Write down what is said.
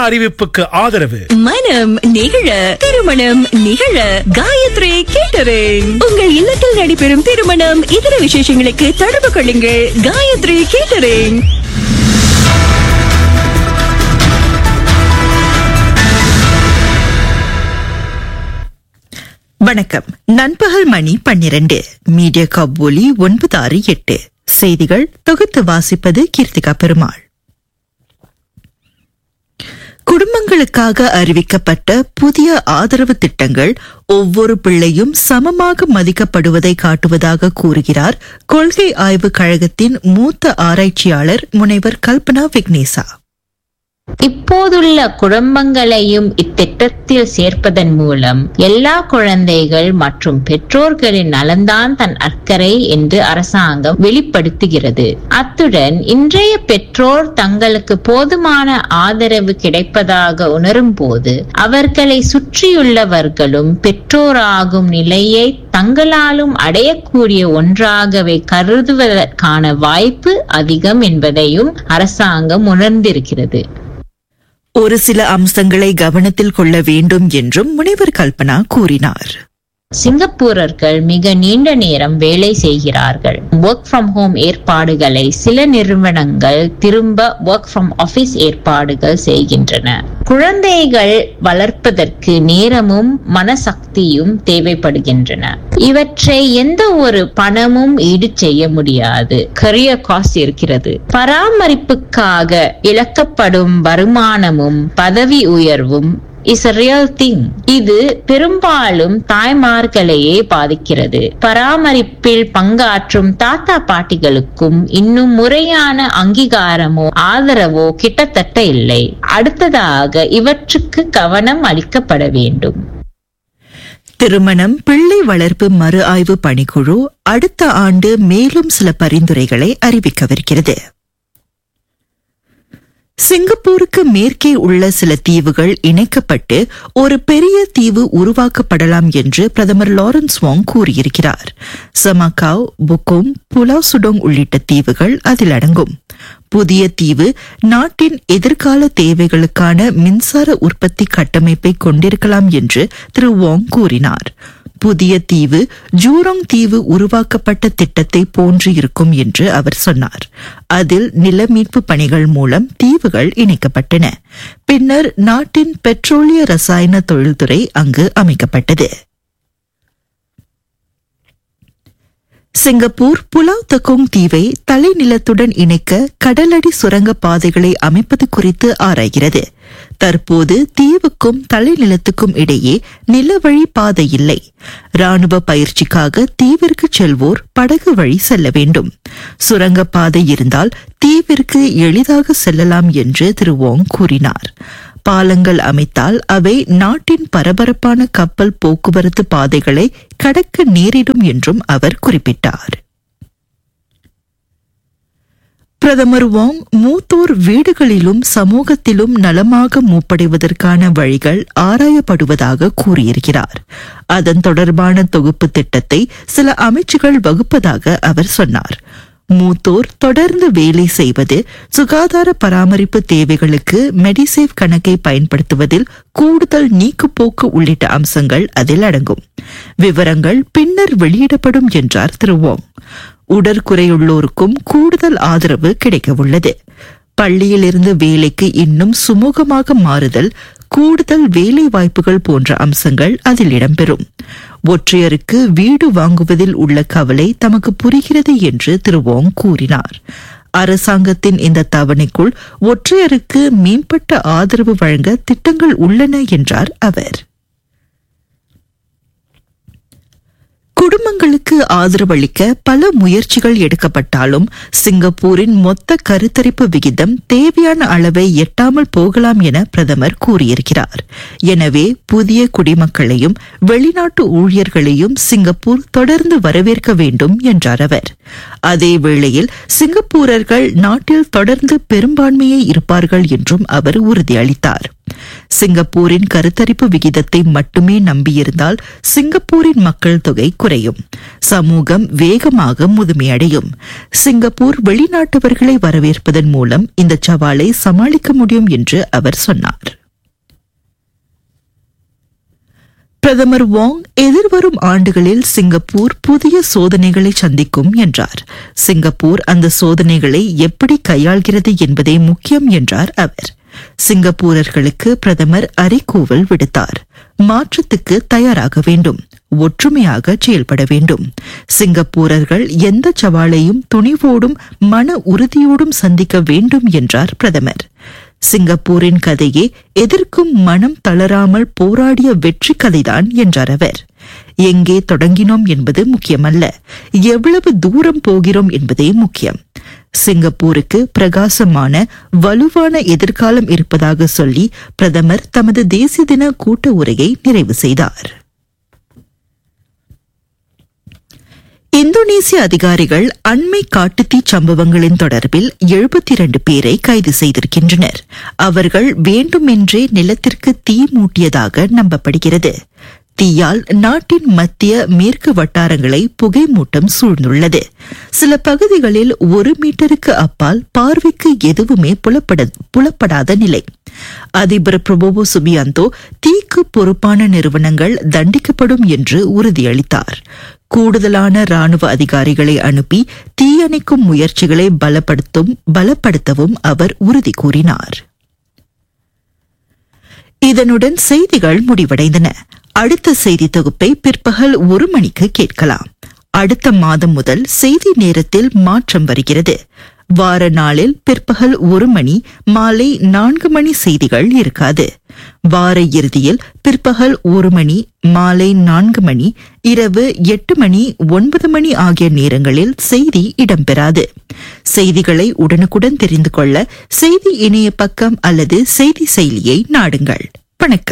அறிவிப்புக்கு ஆதரவு மனம் நிகழ திருமணம் நிகழ காயத்ரி கேட்டரிங் உங்கள் இல்லத்தில் நடைபெறும் திருமணம் இதர விசேஷங்களுக்கு தொடர்பு கொள்ளுங்கள் காயத்ரி கேட்டரிங் வணக்கம் நண்பகல் மணி பன்னிரண்டு மீடியா கபோலி ஒன்பது ஆறு எட்டு செய்திகள் தொகுத்து வாசிப்பது கீர்த்திகா பெருமாள் குடும்பங்களுக்காக அறிவிக்கப்பட்ட புதிய ஆதரவு திட்டங்கள் ஒவ்வொரு பிள்ளையும் சமமாக மதிக்கப்படுவதை காட்டுவதாக கூறுகிறார் கொள்கை ஆய்வு கழகத்தின் மூத்த ஆராய்ச்சியாளர் முனைவர் கல்பனா விக்னேசா இப்போதுள்ள குடும்பங்களையும் இத்திட்டத்தில் சேர்ப்பதன் மூலம் எல்லா குழந்தைகள் மற்றும் பெற்றோர்களின் நலன்தான் தன் அக்கறை என்று அரசாங்கம் வெளிப்படுத்துகிறது அத்துடன் இன்றைய பெற்றோர் தங்களுக்கு போதுமான ஆதரவு கிடைப்பதாக உணரும் போது அவர்களை சுற்றியுள்ளவர்களும் பெற்றோராகும் நிலையை தங்களாலும் அடையக்கூடிய ஒன்றாகவே கருதுவதற்கான வாய்ப்பு அதிகம் என்பதையும் அரசாங்கம் உணர்ந்திருக்கிறது ஒரு சில அம்சங்களை கவனத்தில் கொள்ள வேண்டும் என்றும் முனைவர் கல்பனா கூறினார் சிங்கப்பூரர்கள் மிக நீண்ட நேரம் வேலை செய்கிறார்கள் ஒர்க் ஃப்ரம் ஹோம் ஏற்பாடுகளை சில நிறுவனங்கள் திரும்ப ஒர்க் ஃப்ரம் ஆபீஸ் ஏற்பாடுகள் செய்கின்றன குழந்தைகள் வளர்ப்பதற்கு நேரமும் மனசக்தியும் தேவைப்படுகின்றன இவற்றை எந்த ஒரு பணமும் ஈடு செய்ய முடியாது கரியர் காஸ்ட் இருக்கிறது பராமரிப்புக்காக இழக்கப்படும் வருமானமும் பதவி உயர்வும் இஸ் a real thing இது பெரும்பாலும் தாய்மார்களையே பாதிக்கிறது பராமரிப்பில் பங்காற்றும் தாத்தா பாட்டிகளுக்கும் இன்னும் முறையான அங்கீகாரமோ ஆதரவோ கிட்டத்தட்ட இல்லை அடுத்ததாக இவற்றுக்கு கவனம் அளிக்கப்பட வேண்டும் திருமணம் பிள்ளை வளர்ப்பு மறு ஆய்வு பணிக்குழு அடுத்த ஆண்டு மேலும் சில பரிந்துரைகளை அறிவிக்கவிருக்கிறது சிங்கப்பூருக்கு மேற்கே உள்ள சில தீவுகள் இணைக்கப்பட்டு ஒரு பெரிய தீவு உருவாக்கப்படலாம் என்று பிரதமர் லாரன்ஸ் வாங் கூறியிருக்கிறார் சமகாவ் புக்கும் புலாவ் சுடோங் உள்ளிட்ட தீவுகள் அதில் அடங்கும் புதிய தீவு நாட்டின் எதிர்கால தேவைகளுக்கான மின்சார உற்பத்தி கட்டமைப்பை கொண்டிருக்கலாம் என்று திரு வாங் கூறினார் புதிய தீவு ஜூரோங் தீவு உருவாக்கப்பட்ட திட்டத்தை போன்று இருக்கும் என்று அவர் சொன்னார் அதில் நில மீட்பு பணிகள் மூலம் தீவுகள் இணைக்கப்பட்டன பின்னர் நாட்டின் பெட்ரோலிய ரசாயன தொழில்துறை அங்கு அமைக்கப்பட்டது சிங்கப்பூர் புலாவ் தக்கோங் தீவை தலைநிலத்துடன் இணைக்க கடலடி சுரங்க பாதைகளை அமைப்பது குறித்து ஆராய்கிறது தற்போது தீவுக்கும் தலைநிலத்துக்கும் இடையே நிலவழி பாதை இல்லை ராணுவ பயிற்சிக்காக தீவிற்கு செல்வோர் படகு வழி செல்ல வேண்டும் சுரங்க பாதை இருந்தால் தீவிற்கு எளிதாக செல்லலாம் என்று திரு வோங் கூறினார் பாலங்கள் அமைத்தால் அவை நாட்டின் பரபரப்பான கப்பல் போக்குவரத்து பாதைகளை கடக்க நேரிடும் என்றும் அவர் குறிப்பிட்டார் பிரதமர் வாங் மூத்தோர் வீடுகளிலும் சமூகத்திலும் நலமாக மூப்படைவதற்கான வழிகள் ஆராயப்படுவதாக கூறியிருக்கிறார் அதன் தொடர்பான தொகுப்பு திட்டத்தை சில அமைச்சுகள் வகுப்பதாக அவர் சொன்னார் மூத்தோர் தொடர்ந்து வேலை செய்வது சுகாதார பராமரிப்பு தேவைகளுக்கு மெடிசேவ் கணக்கை பயன்படுத்துவதில் கூடுதல் நீக்குப்போக்கு உள்ளிட்ட அம்சங்கள் அதில் அடங்கும் விவரங்கள் பின்னர் வெளியிடப்படும் என்றார் திரு வோங் உடற்குறையுள்ளோருக்கும் கூடுதல் ஆதரவு கிடைக்கவுள்ளது பள்ளியிலிருந்து வேலைக்கு இன்னும் சுமூகமாக மாறுதல் கூடுதல் வேலை வாய்ப்புகள் போன்ற அம்சங்கள் அதில் இடம்பெறும் ஒற்றையருக்கு வீடு வாங்குவதில் உள்ள கவலை தமக்கு புரிகிறது என்று திரு வோங் கூறினார் அரசாங்கத்தின் இந்த தவணைக்குள் ஒற்றையருக்கு மேம்பட்ட ஆதரவு வழங்க திட்டங்கள் உள்ளன என்றார் அவர் குடும்பங்களுக்கு ஆதரவளிக்க பல முயற்சிகள் எடுக்கப்பட்டாலும் சிங்கப்பூரின் மொத்த கருத்தரிப்பு விகிதம் தேவையான அளவை எட்டாமல் போகலாம் என பிரதமர் கூறியிருக்கிறார் எனவே புதிய குடிமக்களையும் வெளிநாட்டு ஊழியர்களையும் சிங்கப்பூர் தொடர்ந்து வரவேற்க வேண்டும் என்றார் அவர் அதே வேளையில் சிங்கப்பூரர்கள் நாட்டில் தொடர்ந்து பெரும்பான்மையை இருப்பார்கள் என்றும் அவர் உறுதியளித்தார் சிங்கப்பூரின் கருத்தரிப்பு விகிதத்தை மட்டுமே நம்பியிருந்தால் சிங்கப்பூரின் மக்கள் தொகை குறையும் சமூகம் வேகமாக முதுமையடையும் சிங்கப்பூர் வெளிநாட்டவர்களை வரவேற்பதன் மூலம் இந்த சவாலை சமாளிக்க முடியும் என்று அவர் சொன்னார் பிரதமர் வாங் எதிர்வரும் ஆண்டுகளில் சிங்கப்பூர் புதிய சோதனைகளை சந்திக்கும் என்றார் சிங்கப்பூர் அந்த சோதனைகளை எப்படி கையாள்கிறது என்பதே முக்கியம் என்றார் அவர் சிங்கப்பூரர்களுக்கு பிரதமர் அறைகூவல் விடுத்தார் மாற்றத்துக்கு தயாராக வேண்டும் ஒற்றுமையாக செயல்பட வேண்டும் சிங்கப்பூரர்கள் எந்த சவாலையும் துணிவோடும் மன உறுதியோடும் சந்திக்க வேண்டும் என்றார் பிரதமர் சிங்கப்பூரின் கதையே எதற்கும் மனம் தளராமல் போராடிய வெற்றி கதைதான் என்றார் அவர் எங்கே தொடங்கினோம் என்பது முக்கியமல்ல எவ்வளவு தூரம் போகிறோம் என்பதே முக்கியம் சிங்கப்பூருக்கு பிரகாசமான வலுவான எதிர்காலம் இருப்பதாக சொல்லி பிரதமர் தமது தேசிய தின கூட்ட உரையை நிறைவு செய்தார் இந்தோனேசிய அதிகாரிகள் அண்மை காட்டுத்தீ சம்பவங்களின் தொடர்பில் எழுபத்தி இரண்டு பேரை கைது செய்திருக்கின்றனர் அவர்கள் வேண்டுமென்றே நிலத்திற்கு தீ மூட்டியதாக நம்பப்படுகிறது தீயால் நாட்டின் மத்திய மேற்கு வட்டாரங்களை புகைமூட்டம் சூழ்ந்துள்ளது சில பகுதிகளில் ஒரு மீட்டருக்கு அப்பால் பார்வைக்கு எதுவுமே புலப்பட புலப்படாத நிலை அதிபர் பிரபோவோ சுபியாந்தோ தீக்கு பொறுப்பான நிறுவனங்கள் தண்டிக்கப்படும் என்று உறுதியளித்தார் கூடுதலான ராணுவ அதிகாரிகளை அனுப்பி தீயணைக்கும் முயற்சிகளை பலப்படுத்தும் பலப்படுத்தவும் அவர் உறுதி கூறினார் இதனுடன் செய்திகள் முடிவடைந்தன அடுத்த செய்தி தொகுப்பை பிற்பகல் ஒரு மணிக்கு கேட்கலாம் அடுத்த மாதம் முதல் செய்தி நேரத்தில் மாற்றம் வருகிறது வார நாளில் பிற்பகல் ஒரு மணி மாலை நான்கு மணி செய்திகள் இருக்காது வார இறுதியில் பிற்பகல் ஒரு மணி மாலை நான்கு மணி இரவு எட்டு மணி ஒன்பது மணி ஆகிய நேரங்களில் செய்தி இடம்பெறாது செய்திகளை உடனுக்குடன் தெரிந்து கொள்ள செய்தி இணைய பக்கம் அல்லது செய்தி செயலியை நாடுங்கள் வணக்கம்